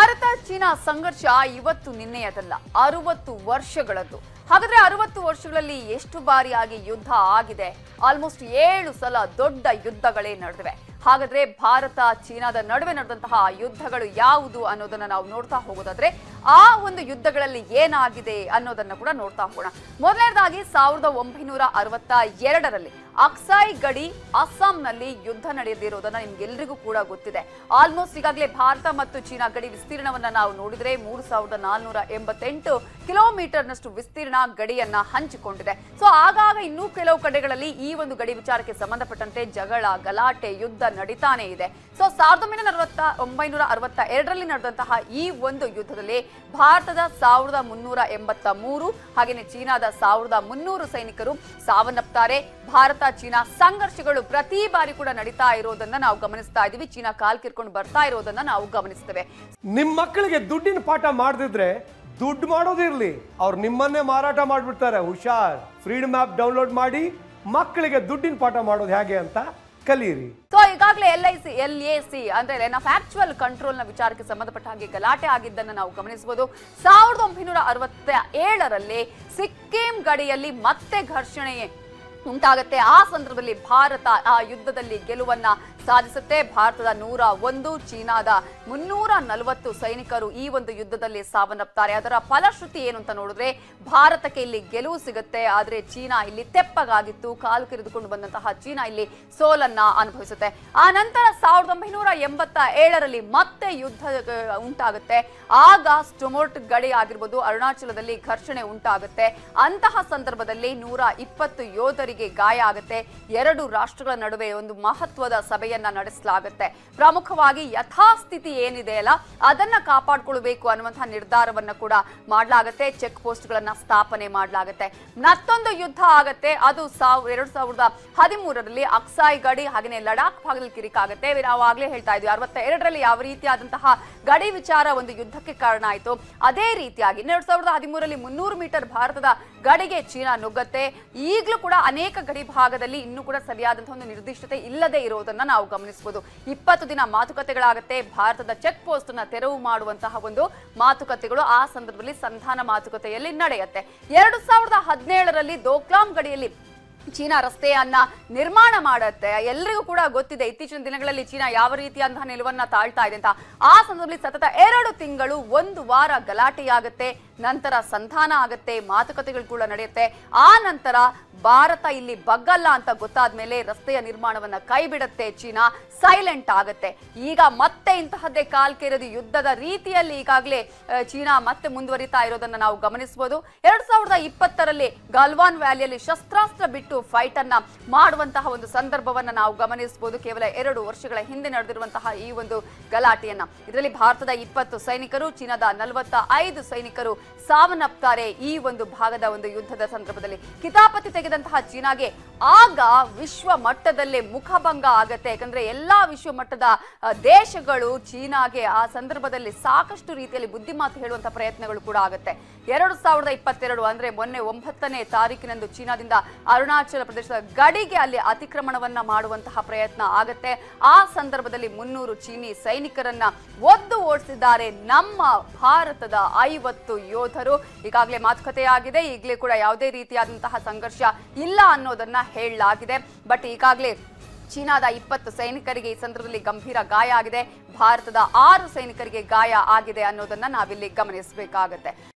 Bharat China ಸಂಘರ್ಷ ಇವತ್ತು ನಿನ್ನೆಯದಲ್ಲ ಅರವತ್ತು ವರ್ಷಗಳದ್ದು ಹಾಗಾದ್ರೆ ಅರವತ್ತು ವರ್ಷಗಳಲ್ಲಿ ಎಷ್ಟು ಬಾರಿಯಾಗಿ ಯುದ್ಧ ಆಗಿದೆ ಆಲ್ಮೋಸ್ಟ್ ಏಳು ಸಲ ದೊಡ್ಡ ಯುದ್ಧಗಳೇ ನಡೆದಿವೆ ಹಾಗಾದ್ರೆ ಭಾರತ ಚೀನಾದ ನಡುವೆ ನಡೆದಂತಹ ಯುದ್ಧಗಳು ಯಾವುದು ಅನ್ನೋದನ್ನ ನಾವು ನೋಡ್ತಾ ಹೋಗೋದಾದ್ರೆ ಆ ಒಂದು ಯುದ್ಧಗಳಲ್ಲಿ ಏನಾಗಿದೆ ಅನ್ನೋದನ್ನ ಕೂಡ ನೋಡ್ತಾ ಹೋಗೋಣ ಮೊದಲನೇದಾಗಿ ಸಾವಿರದ ಒಂಬೈನೂರ ಅರವತ್ತ ಎರಡರಲ್ಲಿ ಅಕ್ಸಾಯ್ ಗಡಿ ಅಸ್ಸಾಂನಲ್ಲಿ ಯುದ್ಧ ನಡೆದಿರೋದನ್ನ ನಿಮ್ಗೆಲ್ರಿಗೂ ಕೂಡ ಗೊತ್ತಿದೆ ಆಲ್ಮೋಸ್ಟ್ ಈಗಾಗಲೇ ಭಾರತ ಮತ್ತು ಚೀನಾ ಗಡಿ ವಿಸ್ತೀರ್ಣವನ್ನ ನಾವು ನೋಡಿದ್ರೆ ಮೂರು ಸಾವಿರದ ನಾಲ್ನೂರ ಎಂಬತ್ತೆಂಟು ಕಿಲೋಮೀಟರ್ನಷ್ಟು ವಿಸ್ತೀರ್ಣ ಗಡಿಯನ್ನ ಹಂಚಿಕೊಂಡಿದೆ ಸೊ ಆಗಾಗ ಇನ್ನೂ ಕೆಲವು ಕಡೆಗಳಲ್ಲಿ ಈ ಒಂದು ಗಡಿ ವಿಚಾರಕ್ಕೆ ಸಂಬಂಧಪಟ್ಟಂತೆ ಜಗಳ ಗಲಾಟೆ ಯುದ್ಧ ನಡೀತಾನೆ ಇದೆ ಸೊ ಸಾವಿರದ ಒಂಬೈನೂರ ಅರವತ್ತ ಒಂಬೈನೂರ ಅರವತ್ತ ಎರಡರಲ್ಲಿ ನಡೆದಂತಹ ಈ ಒಂದು ಯುದ್ಧದಲ್ಲಿ ಭಾರತದ ಸಾವಿರದ ಮುನ್ನೂರ ಎಂಬತ್ತ ಮೂರು ಹಾಗೆಯೇ ಚೀನಾದ ಸಾವಿರದ ಮುನ್ನೂರು ಸೈನಿಕರು ಸಾವನ್ನಪ್ತಾರೆ ಭಾರತ ಚೀನಾ ಸಂಘರ್ಷಗಳು ಪ್ರತಿ ಬಾರಿ ಕೂಡ ನಡೀತಾ ಇರೋದನ್ನ ನಾವು ಗಮನಿಸ್ತಾ ಇದೀವಿ ಚೀನಾ ಕಾಲ್ ಕಿರ್ಕೊಂಡು ಬರ್ತಾ ಇರೋದನ್ನ ನಾವು ಗಮನಿಸ್ತೇವೆ ನಿಮ್ಮ ಮಕ್ಕಳಿಗೆ ದುಡ್ಡಿನ ಪಾಠ ಮಾಡದಿದ್ರೆ ದುಡ್ಡು ಮಾಡೋದಿರ್ಲಿ ಅವ್ರು ನಿಮ್ಮನ್ನೇ ಮಾರಾಟ ಮಾಡಿಬಿಡ್ತಾರೆ ಹುಷಾರ್ ಫ್ರೀಡಮ್ ಆ್ಯಪ್ ಡೌನ್ಲೋಡ್ ಮಾಡಿ ಮಕ್ಕಳಿಗೆ ದುಡ್ಡಿನ ಪಾಠ ಮಾಡೋದು ಹೇಗೆ ಅಂತ ಕಲೀರಿ ಸೊ ಈಗಾಗಲೇ L I C L A C ಅಂದ್ರೆ ಲೈನ್ ಆಫ್ ಆಕ್ಚುಯಲ್ ಕಂಟ್ರೋಲ್ ನ ವಿಚಾರಕ್ಕೆ ಸಂಬಂಧಪಟ್ಟ ಹಾಗೆ ಗಲಾಟೆ ಆಗಿದ್ದನ್ನ ನಾವು ಗಮನಿಸಬಹುದು ಸಾವಿರದ ಒಂಬೈನೂರ ಅರವತ್ತ ಏಳರಲ್ಲಿ ಸಿಕ್ಕಿಂ ಗಡಿಯಲ್ಲಿ ಮತ್ತೆ ಘರ್ಷಣೆ ಉಂಟಾಗುತ್ತೆ ಆ ಸಂದರ್ಭದಲ್ಲಿ ಭಾರತ ಆ ಯುದ್ಧದಲ್ಲಿ ಗೆಲುವನ್ನ ಸಾಧಿಸುತ್ತೆ ಭಾರತದ ನೂರ ಒಂದು ಚೀನಾದ ಮುನ್ನೂರ ನಲವತ್ತು ಸೈನಿಕರು ಈ ಒಂದು ಯುದ್ಧದಲ್ಲಿ ಸಾವನ್ನಪ್ತಾರೆ ಅದರ ಫಲಶ್ರುತಿ ಏನು ಅಂತ ನೋಡಿದ್ರೆ ಭಾರತಕ್ಕೆ ಇಲ್ಲಿ ಗೆಲುವು ಸಿಗುತ್ತೆ ಆದ್ರೆ ಚೀನಾ ಇಲ್ಲಿ ತೆಪ್ಪಗಾಗಿತ್ತು ಕಾಲು ಕಿರಿದುಕೊಂಡು ಬಂದಂತಹ ಚೀನಾ ಇಲ್ಲಿ ಸೋಲನ್ನ ಅನುಭವಿಸುತ್ತೆ ಆ ನಂತರ ಸಾವಿರದ ಒಂಬೈನೂರ ಎಂಬತ್ತ ಏಳರಲ್ಲಿ ಮತ್ತೆ ಯುದ್ಧ ಆ, ಉಂಟಾಗುತ್ತೆ ಆಗ ಸ್ಟೊಮೋಟ್ ಗಡಿ ಆಗಿರ್ಬೋದು ಅರುಣಾಚಲದಲ್ಲಿ ಘರ್ಷಣೆ ಉಂಟಾಗುತ್ತೆ ಅಂತಹ ಸಂದರ್ಭದಲ್ಲಿ ನೂರ ಇಪ್ಪತ್ತು ಯೋಧರಿಗೆ ಗಾಯ ಆಗುತ್ತೆ ಎರಡು ರಾಷ್ಟ್ರಗಳ ನಡುವೆ ಒಂದು ಮಹತ್ವದ ಸಭೆಯನ್ನ ನಡೆಸಲಾಗುತ್ತೆ ಪ್ರಮುಖವಾಗಿ ಯಥಾಸ್ಥಿತಿ ಏನಿದೆ ಅಲ್ಲ ಅದನ್ನ ಕಾಪಾಡ್ಕೊಳ್ಬೇಕು ಅನ್ನುವಂತಹ ನಿರ್ಧಾರವನ್ನ ಕೂಡ ಮಾಡಲಾಗುತ್ತೆ ಚೆಕ್ ಪೋಸ್ಟ್ ಗಳನ್ನ ಸ್ಥಾಪನೆ ಮಾಡಲಾಗುತ್ತೆ ಮತ್ತೊಂದು ಯುದ್ಧ ಆಗತ್ತೆ ಅದು ಸಾವ್ ಎರಡ್ ಸಾವಿರದ ಹದಿಮೂರರಲ್ಲಿ ಅಕ್ಸಾಯ್ ಗಡಿ ಹಾಗೆಯೇ ಲಡಾಖ್ ಭಾಗದಲ್ಲಿ ಕಿರಿಕ್ ಆಗುತ್ತೆ ನಾವು ಆಗ್ಲೇ ಹೇಳ್ತಾ ಇದ್ವಿ ಅರವತ್ತ ಎರಡರಲ್ಲಿ ಯಾವ ರೀತಿಯಾದಂತಹ ಗಡಿ ವಿಚಾರ ಒಂದು ಯುದ್ಧಕ್ಕೆ ಕಾರಣ ಆಯಿತು ಅದೇ ರೀತಿಯಾಗಿ ಎರಡ್ ಸಾವಿರದ ಹದಿಮೂರರಲ್ಲಿ ಮುನ್ನೂರು ಮೀಟರ್ ಭಾರತದ ಗಡಿಗೆ ಚೀನಾ ನುಗ್ಗತ್ತೆ ಈಗಲೂ ಕೂಡ ಅನೇಕ ಗಡಿ ಭಾಗದಲ್ಲಿ ಇನ್ನೂ ಕೂಡ ಸರಿಯಾದಂತಹ ಒಂದು ನಿರ್ದಿಷ್ಟತೆ ಇಲ್ಲದೆ ಇರೋದನ್ನ ನಾವು ಗಮನಿಸಬಹುದು ಇಪ್ಪತ್ತು ದಿನ ಮಾತುಕತೆಗಳಾಗತ್ತೆ ಭಾರತದ ಚೆಕ್ ಪೋಸ್ಟ್ ನ ತೆರವು ಮಾಡುವಂತಹ ಒಂದು ಮಾತುಕತೆಗಳು ಆ ಸಂದರ್ಭದಲ್ಲಿ ಸಂಧಾನ ಮಾತುಕತೆಯಲ್ಲಿ ನಡೆಯುತ್ತೆ ಎರಡು ಸಾವಿರದ ಹದಿನೇಳರಲ್ಲಿ ದೋಕ್ಲಾಂ ಗಡಿಯಲ್ಲಿ ಚೀನಾ ರಸ್ತೆಯನ್ನ ನಿರ್ಮಾಣ ಮಾಡುತ್ತೆ ಎಲ್ರಿಗೂ ಕೂಡ ಗೊತ್ತಿದೆ ಇತ್ತೀಚಿನ ದಿನಗಳಲ್ಲಿ ಚೀನಾ ಯಾವ ರೀತಿಯಾದಂತಹ ನಿಲುವನ್ನ ತಾಳ್ತಾ ಇದೆ ಅಂತ ಆ ಸಂದರ್ಭದಲ್ಲಿ ಸತತ ಎರಡು ತಿಂಗಳು ಒಂದು ವಾರ ಗಲಾಟೆಯಾಗುತ್ತೆ ನಂತರ ಸಂಧಾನ ಆಗುತ್ತೆ ಮಾತುಕತೆಗಳು ಕೂಡ ನಡೆಯುತ್ತೆ ಆ ನಂತರ ಭಾರತ ಇಲ್ಲಿ ಬಗ್ಗಲ್ಲ ಅಂತ ಗೊತ್ತಾದ ಮೇಲೆ ರಸ್ತೆಯ ನಿರ್ಮಾಣವನ್ನ ಕೈ ಬಿಡುತ್ತೆ ಚೀನಾ ಸೈಲೆಂಟ್ ಆಗುತ್ತೆ ಈಗ ಮತ್ತೆ ಇಂತಹದ್ದೇ ಕಾಲ್ಕೇರದು ಯುದ್ಧದ ರೀತಿಯಲ್ಲಿ ಈಗಾಗಲೇ ಆ, ಚೀನಾ ಮತ್ತೆ ಮುಂದುವರಿತಾ ಇರೋದನ್ನ ನಾವು ಗಮನಿಸಬಹುದು ಎರಡ್ ಸಾವಿರದ ಇಪ್ಪತ್ತರಲ್ಲಿ ಗಲ್ವಾನ್ ವ್ಯಾಲಿಯಲ್ಲಿ ಶಸ್ತ್ರಾಸ್ತ್ರ ಬಿಟ್ಟು ಫೈಟ್ ಅನ್ನ ಮಾಡುವಂತಹ ಒಂದು ಸಂದರ್ಭವನ್ನ ನಾವು ಗಮನಿಸಬಹುದು ಕೇವಲ ಎರಡು ವರ್ಷಗಳ ಹಿಂದೆ ನಡೆದಿರುವಂತಹ ಈ ಒಂದು ಗಲಾಟೆಯನ್ನ ಇದರಲ್ಲಿ ಭಾರತದ ಇಪ್ಪತ್ತು ಸೈನಿಕರು ಚೀನಾದ ನಲವತ್ತ ಐದು ಸೈನಿಕರು ಸಾವನ್ನಪ್ತಾರೆ ಈ ಒಂದು ಭಾಗದ ಒಂದು ಯುದ್ಧದ ಸಂದರ್ಭದಲ್ಲಿ ಕಿತಾಪತಿ ತೆಗೆದಂತಹ ಚೀನಾಗೆ ಆಗ ವಿಶ್ವ ಮಟ್ಟದಲ್ಲೇ ಮುಖಭಂಗ ಆಗತ್ತೆ ಯಾಕಂದ್ರೆ ಎಲ್ಲಾ ವಿಶ್ವ ಮಟ್ಟದ ಆ, ದೇಶಗಳು ಚೀನಾಗೆ ಆ ಸಂದರ್ಭದಲ್ಲಿ ಸಾಕಷ್ಟು ರೀತಿಯಲ್ಲಿ ಬುದ್ಧಿಮಾತು ಹೇಳುವಂತಹ ಪ್ರಯತ್ನಗಳು ಕೂಡ ಆಗುತ್ತೆ ಎರಡು ಸಾವಿರದ ಇಪ್ಪತ್ತೆರಡು ಅಂದ್ರೆ ಮೊನ್ನೆ ಒಂಬತ್ತನೇ ತಾರೀಕಿನಂದು ಚೀನಾದಿಂದ ಅರುಣಾಚಲ ಪ್ರದೇಶದ ಗಡಿಗೆ ಅಲ್ಲಿ ಅತಿಕ್ರಮಣವನ್ನ ಮಾಡುವಂತಹ ಪ್ರಯತ್ನ ಆಗತ್ತೆ ಆ ಸಂದರ್ಭದಲ್ಲಿ ಮುನ್ನೂರು ಚೀನಿ ಸೈನಿಕರನ್ನ ಒದ್ದು ಓಡಿಸಿದ್ದಾರೆ ನಮ್ಮ ಭಾರತದ ಐವತ್ತು ಯೋಧರು ಈಗಾಗಲೇ ಮಾತುಕತೆ ಆಗಿದೆ ಈಗಲೇ ಕೂಡ ಯಾವುದೇ ರೀತಿಯಾದಂತಹ ಸಂಘರ್ಷ ಇಲ್ಲ ಅನ್ನೋದನ್ನ ಹೇಳಲಾಗಿದೆ ಬಟ್ ಈಗಾಗಲೇ ಚೀನಾದ ಇಪ್ಪತ್ತು ಸೈನಿಕರಿಗೆ ಈ ಸಂದರ್ಭದಲ್ಲಿ ಗಂಭೀರ ಗಾಯ ಆಗಿದೆ ಭಾರತದ ಆರು ಸೈನಿಕರಿಗೆ ಗಾಯ ಆಗಿದೆ ಅನ್ನೋದನ್ನ ನಾವಿಲ್ಲಿ ಗಮನಿಸಬೇಕಾಗತ್ತೆ